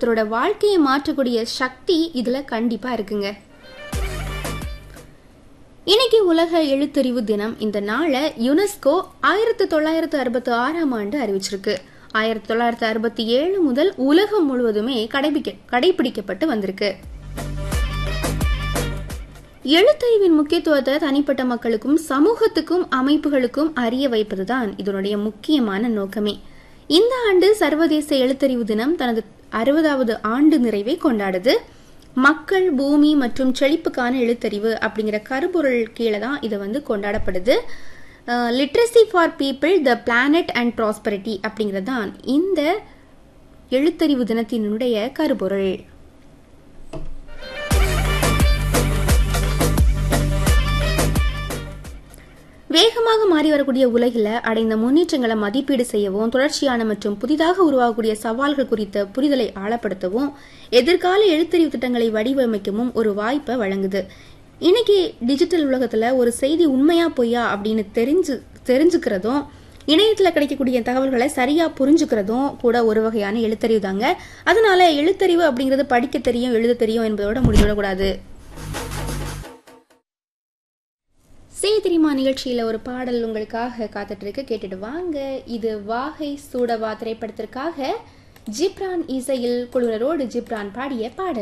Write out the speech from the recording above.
ஒருத்தரோட வாழ்க்கையை மாற்றக்கூடிய சக்தி இதுல கண்டிப்பா இருக்குங்க இன்னைக்கு உலக எழுத்தறிவு தினம் இந்த நாளை யுனெஸ்கோ ஆயிரத்தி தொள்ளாயிரத்து அறுபத்தி ஆறாம் ஆண்டு அறிவிச்சிருக்கு ஆயிரத்தி தொள்ளாயிரத்து அறுபத்தி ஏழு முதல் உலகம் முழுவதுமே கடைபிடிக்க கடைபிடிக்கப்பட்டு வந்திருக்கு எழுத்தறிவின் முக்கியத்துவத்தை தனிப்பட்ட மக்களுக்கும் சமூகத்துக்கும் அமைப்புகளுக்கும் அறிய வைப்பதுதான் இதனுடைய முக்கியமான நோக்கமே இந்த ஆண்டு சர்வதேச எழுத்தறிவு தினம் தனது அறுபதாவது ஆண்டு நிறைவை கொண்டாடுது மக்கள் பூமி மற்றும் செழிப்புக்கான எழுத்தறிவு அப்படிங்கிற கருப்பொருள் கீழே தான் இது வந்து கொண்டாடப்படுது literacy for people the planet and prosperity அப்படிங்கிறது தான் இந்த எழுத்தறிவு தினத்தினுடைய கருப்பொருள் வேகமாக மாறி வரக்கூடிய உலகில் அடைந்த முன்னேற்றங்களை மதிப்பீடு செய்யவும் தொடர்ச்சியான மற்றும் புதிதாக உருவாகக்கூடிய சவால்கள் குறித்த புரிதலை ஆழப்படுத்தவும் எதிர்கால எழுத்தறிவு திட்டங்களை வடிவமைக்கவும் ஒரு வாய்ப்பை வழங்குது இன்னைக்கு டிஜிட்டல் உலகத்துல ஒரு செய்தி உண்மையா பொய்யா அப்படின்னு தெரிஞ்சு தெரிஞ்சுக்கிறதும் இணையத்துல கிடைக்கக்கூடிய தகவல்களை சரியா புரிஞ்சுக்கிறதும் கூட ஒரு வகையான எழுத்தறிவு தாங்க அதனால எழுத்தறிவு அப்படிங்கிறது படிக்க தெரியும் எழுத தெரியும் என்பதோட முடிந்துவிடக்கூடாது செய்ய தெரியுமா நிகழ்ச்சியில் ஒரு பாடல் உங்களுக்காக காத்துட்டு இருக்கு கேட்டுட்டு வாங்க இது வாகை சூடவா திரைப்படத்திற்காக ஜிப்ரான் இசையில் குழுவினரோடு ஜிப்ரான் பாடிய பாடல்